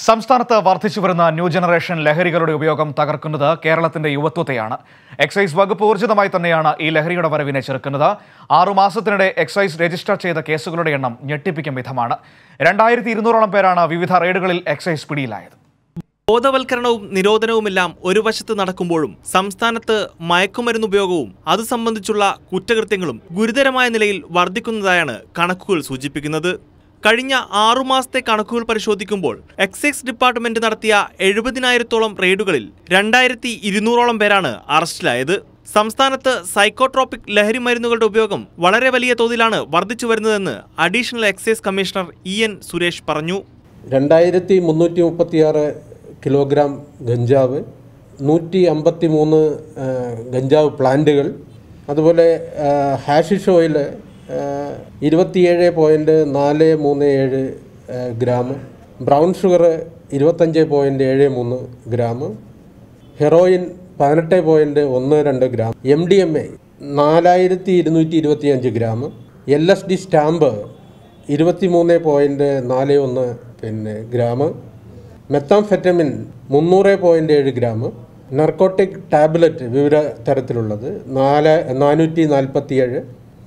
സംസ്ഥാനത്ത് വർദ്ധിച്ചു വരുന്ന ന്യൂ ജനറേഷൻ ലഹരികളുടെ ഉപയോഗം തകർക്കുന്നത് കേരളത്തിന്റെ യുവത്വത്തെയാണ് എക്സൈസ് വകുപ്പ് ഊർജിതമായി തന്നെയാണ് ഈ ലഹരിയുടെ വരവിനെ ചെറുക്കുന്നത് ആറുമാസത്തിനിടെ എക്സൈസ് രജിസ്റ്റർ ചെയ്ത കേസുകളുടെ എണ്ണം ഞെട്ടിപ്പിക്കും വിധമാണ് രണ്ടായിരത്തി ഇരുന്നൂറോളം പേരാണ് വിവിധ റെയ്ഡുകളിൽ എക്സൈസ് പിടിയിലായത് ബോധവൽക്കരണവും നിരോധനവുമെല്ലാം ഒരു വശത്ത് നടക്കുമ്പോഴും സംസ്ഥാനത്ത് മയക്കുമരുന്ന് ഉപയോഗവും അത് സംബന്ധിച്ചുള്ള കുറ്റകൃത്യങ്ങളും ഗുരുതരമായ നിലയിൽ വർദ്ധിക്കുന്നതായാണ് കണക്കുകൾ സൂചിപ്പിക്കുന്നത് കഴിഞ്ഞ ആറുമാസത്തെ കണക്കുകൾ പരിശോധിക്കുമ്പോൾ എക്സൈസ് ഡിപ്പാർട്ട്മെന്റ് നടത്തിയ എഴുപതിനായിരത്തോളം റെയ്ഡുകളിൽ രണ്ടായിരത്തി ഇരുന്നൂറോളം പേരാണ് അറസ്റ്റിലായത് സംസ്ഥാനത്ത് സൈക്കോട്രോപിക് ലഹരി മരുന്നുകളുടെ ഉപയോഗം വളരെ വലിയ തോതിലാണ് വർദ്ധിച്ചു വരുന്നതെന്ന് additional excise commissioner E N Suresh പറഞ്ഞു രണ്ടായിരത്തി മുന്നൂറ്റി മുപ്പത്തിയാറ് കിലോഗ്രാം ഗഞ്ചാവ് നൂറ്റി അമ്പത്തി മൂന്ന് ഗഞ്ചാവ് പ്ലാന്റുകൾ അതുപോലെ ആ, ഹാഷിഷ് ഓയിൽ ഇരുപത്തിയേഴ് പോയിൻറ്റ് നാല് മൂന്ന് ഏഴ് ആ, ഗ്രാം ബ്രൗൺ ഷുഗർ ഇരുപത്തഞ്ച് പോയിൻറ്റ് ഏഴ് മൂന്ന് ഗ്രാം ഹെറോയിൻ പതിനെട്ട് പോയിൻറ്റ് ഒന്ന് രണ്ട് gram M D M A നാലായിരത്തി ഇരുന്നൂറ്റി ഇരുപത്തിയഞ്ച് gram L S D stamp ഇരുപത്തി മൂന്ന് പോയിൻറ്റ് നാല് ഒന്ന് പിന്നെ ഗ്രാം മെത്താംഫെറ്റമിൻ മുന്നൂറ് പോയിൻറ്റ് ഏഴ് ഗ്രാം നർക്കോട്ടിക് ടാബ്ലറ്റ് വിവിധ തരത്തിലുള്ളത് നാല് നാനൂറ്റി നാൽപ്പത്തിയേഴ്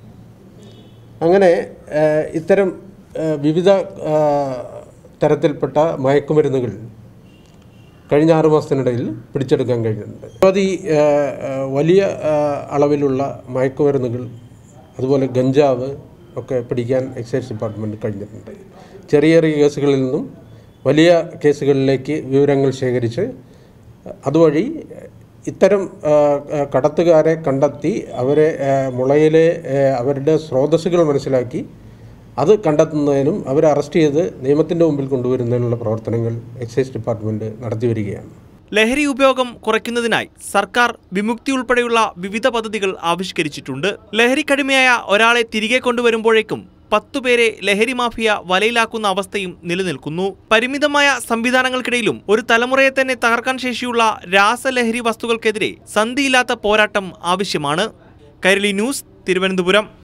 അങ്ങനെ ആ, ഇത്തരം ആ, വിവിധ ആ, തരത്തിൽപ്പെട്ട മയക്കുമരുന്നുകൾ കഴിഞ്ഞ ആറ് മാസത്തിനിടയിൽ പിടിച്ചെടുക്കാൻ കഴിഞ്ഞിട്ടുണ്ട് നിരവധി ആ, ആ, വലിയ ആ, അളവിലുള്ള മയക്കുമരുന്നുകൾ അതുപോലെ ഗഞ്ചാവ് ഒക്കെ പിടിക്കാൻ എക്സൈസ് ഡിപ്പാർട്ട്മെൻറ്റ് കഴിഞ്ഞിട്ടുണ്ട് ചെറിയ ചെറിയ കേസുകളിൽ നിന്നും വലിയ കേസുകളിലേക്ക് വിവരങ്ങൾ ശേഖരിച്ച് അതുവഴി ഇത്തരം ആ, ആ, കടത്തുകാരെ കണ്ടെത്തി അവരെ ആ, മുളയിലെ ആ, അവരുടെ സ്രോതസ്സുകൾ മനസ്സിലാക്കി അത് കണ്ടെത്തുന്നതിനും അവരെ അറസ്റ്റ് ചെയ്ത് നിയമത്തിൻ്റെ മുമ്പിൽ കൊണ്ടുവരുന്നതിനുള്ള പ്രവർത്തനങ്ങൾ എക്സൈസ് ഡിപ്പാർട്ട്മെൻറ്റ് നടത്തി വരികയാണ് ലഹരി ഉപയോഗം കുറയ്ക്കുന്നതിനായി സർക്കാർ വിമുക്തി ഉൾപ്പെടെയുള്ള വിവിധ പദ്ധതികൾ ആവിഷ്കരിച്ചിട്ടുണ്ട് ലഹരിക്കടിമയായ ഒരാളെ തിരികെ കൊണ്ടുവരുമ്പോഴേക്കും പത്തുപേരെ ലഹരി മാഫിയ വലയിലാക്കുന്ന അവസ്ഥയും നിലനിൽക്കുന്നു പരിമിതമായ സംവിധാനങ്ങൾക്കിടയിലും ഒരു തലമുറയെ തന്നെ തകർക്കാൻ ശേഷിയുള്ള രാസലഹരി വസ്തുക്കൾക്കെതിരെ സന്ധിയില്ലാത്ത പോരാട്ടം ആവശ്യമാണ് കൈരളി ന്യൂസ് തിരുവനന്തപുരം